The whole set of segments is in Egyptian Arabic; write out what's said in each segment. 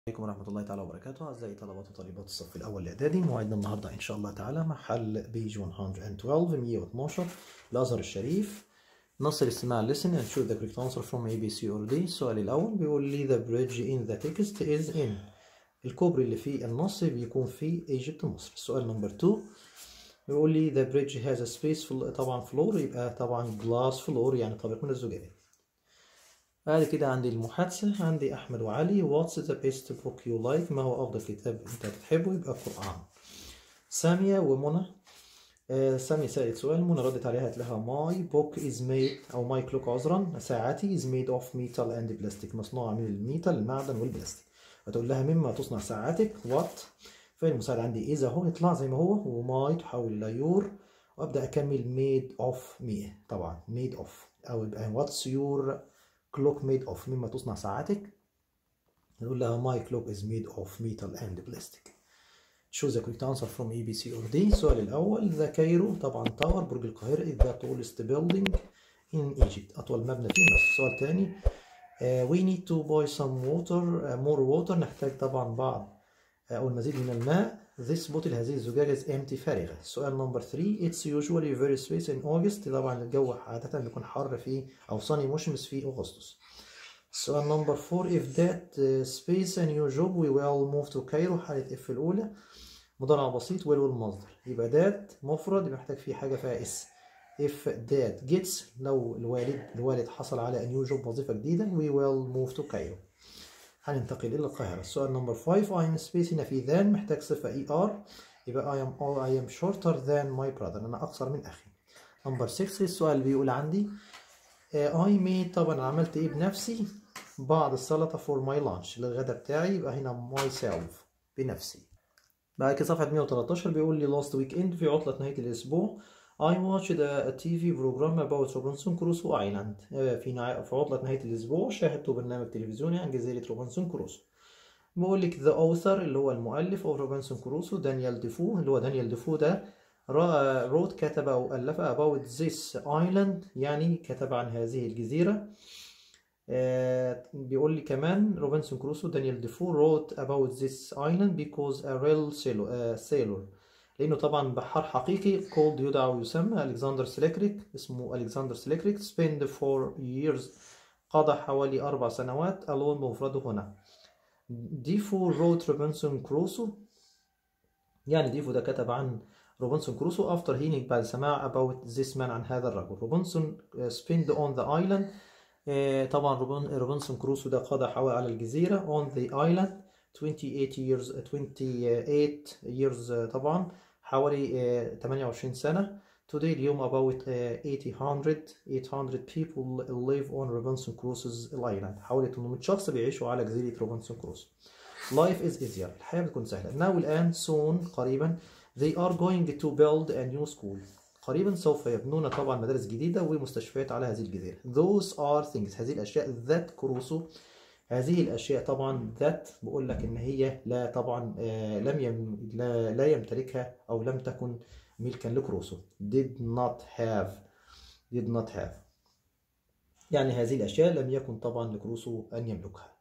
عليكم ورحمة الله تعالى وبركاته أعزائي طلبات وطالبات الصف الأول الإعدادي موعدنا النهاردة إن شاء الله تعالى محل بيج 112 112 الأزهر الشريف نص الاستماع listen and choose the correct answer from A B C or D السؤال الأول بيقول لي the bridge in the text is in الكوبري اللي في النص بيكون في Egypt مصر السؤال نمبر 2 بيقول لي the bridge has a space فل- طبعا فلور يبقى طبعا glass floor يعني طابق من الزجاج بعد كده عندي المحادثة عندي أحمد وعلي What's the best book you like ما هو أفضل كتاب أنت بتحبه يبقى القرآن سامية ومنى آه سامية سألت سؤال منى ردت عليها قالت لها My book is made أو my clock عذرا ساعتي is made of metal and plastic مصنوعة من الميتال المعدن والبلاستيك هتقول لها مما تصنع ساعتك what فين المساعد عندي is أهو يطلع زي ما هو وماي تحول إلى يور وأبدأ أكمل made of me طبعا made of أو يبقى what's your clock made of مما تصنع ساعتك نقول لها my clock is made of metal and plastic choose the correct answer from A B C or D السؤال الأول ذا كايرو طبعا تاور برج القاهرة is the tallest building in Egypt أطول مبنى في مصر السؤال الثاني uh, we need to buy some water uh, more water نحتاج طبعا بعض uh, أو المزيد من الماء this bottle هذه الزجاجة is empty فارغة السؤال نمبر 3 it's usually very space in August طبعا الجو عادة بيكون حر في أو صني مشمس في أغسطس السؤال نمبر 4 if that uh, space a new job we will move to Cairo حالة اف الأولى مضارع بسيط will والمصدر يبقى that مفرد يبقى محتاج فيه حاجة فيها اس if that gets لو الوالد الوالد حصل على a new job وظيفة جديدة we will move to Cairo هننتقل إلى القاهرة السؤال نمبر 5 I am space هنا في than محتاج صفة ER يبقى I am or I am shorter than my brother أنا أقصر من أخي نمبر 6 السؤال بيقول عندي آه، I made طبعا عملت إيه بنفسي بعض السلطة for my lunch للغدا بتاعي يبقى هنا myself بنفسي بعد كده صفحة 113 بيقول لي last weekend في عطلة نهاية الأسبوع I watched a TV program about Robinson Crusoe Island آه، في نع- في عطلة نهاية الأسبوع شاهدت برنامج تلفزيوني عن جزيرة روبنسون كروسو بقول لك the author اللي هو المؤلف of روبنسون كروسو دانيال ديفو اللي هو دانيال ديفو ده را- wrote كتب أو ألف about this island يعني كتب عن هذه الجزيرة آه، بيقول لي كمان روبنسون كروسو دانيال ديفو wrote about this island because a real sailor, آه، sailor لأنه طبعا بحار حقيقي called يدعى ويسمى ألكسندر سليكريك اسمه ألكسندر سليكريك spent four years قضى حوالي أربع سنوات alone بمفرده هنا ديفو wrote روبنسون كروسو يعني ديفو ده كتب عن روبنسون كروسو after hearing بعد سماع about this man عن هذا الرجل روبنسون آه، spent on the island آه، طبعا روبن- روبنسون كروسو ده قضى حوالي على الجزيرة on the island 28 years 28 years آه، طبعا حوالي آه، 28 سنة today اليوم about آه، 800 800 people live on Robinson Crusoe's island حوالي 800 شخص بيعيشوا على جزيرة روبنسون كروسو life is easier الحياة بتكون سهلة now الآن soon قريبا they are going to build a new school قريبا سوف يبنون طبعا مدارس جديدة ومستشفيات على هذه الجزيرة those are things هذه الأشياء that كروسو هذه الأشياء طبعا that بقول لك إن هي لا طبعا آه، لم يم لا, لا يمتلكها أو لم تكن ملكا لكروسو did not have did not have يعني هذه الأشياء لم يكن طبعا لكروسو أن يملكها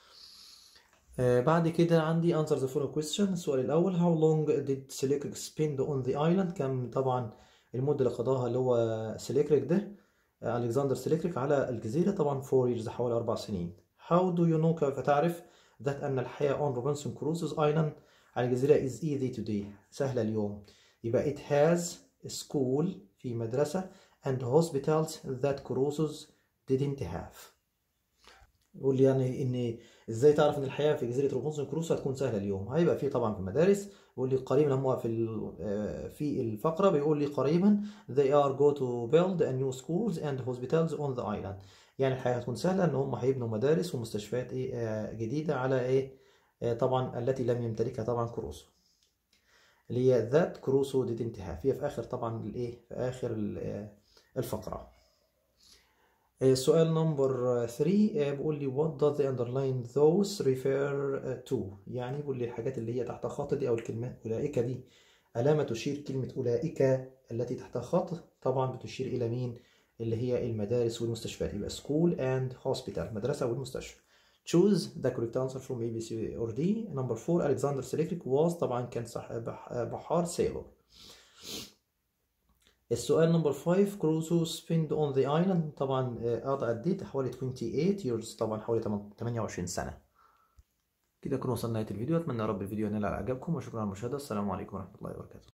آه، بعد كده عندي answer the following question السؤال الأول how long did Seleucus spend on the island كم طبعا المدة اللي قضاها اللي هو سيليكريك ده آه، ألكسندر سيليكريك على الجزيرة طبعا 4 years حوالي أربع سنين how do you know كيف تعرف that أن الحياة on Robinson Crusoe's island على الجزيرة is easy today سهلة اليوم يبقى it has a school في مدرسة and hospitals that Crusoe's didn't have يقول لي يعني ان ازاي تعرف ان الحياه في جزيره روبنسون كروسو هتكون سهله اليوم هيبقى في طبعا في المدارس بيقول لي قريبا هم في ال- آه، في الفقره بيقول لي قريبا they are go to build a new schools and hospitals on the island يعني الحياه هتكون سهله ان هم هيبنوا مدارس ومستشفيات ايه آه، جديده على ايه آه، طبعا التي لم يمتلكها طبعا كروسو اللي هي ذات كروسو didn't have هي في اخر طبعا الايه في اخر ال- آه، الفقره آه، سؤال نمبر 3 بيقول لي what does the underline those refer to يعني بيقول لي الحاجات اللي هي تحت خط دي او الكلمات اولئك دي علامة تشير كلمة اولئك التي تحت خط طبعا بتشير الى مين اللي هي المدارس والمستشفيات يبقى school and hospital مدرسة والمستشفى choose the correct answer from A B C or D number 4 Alexander Seleucus was طبعا كان صح بح- بحار sailor السؤال نمبر 5 كروزو spent on the island طبعا آه، قضى قد ايه حوالي 28 years طبعا حوالي 28 سنة كده كنا وصلنا لنهاية الفيديو اتمنى يا رب الفيديو ينال على اعجابكم وشكرا على المشاهدة السلام عليكم ورحمة الله وبركاته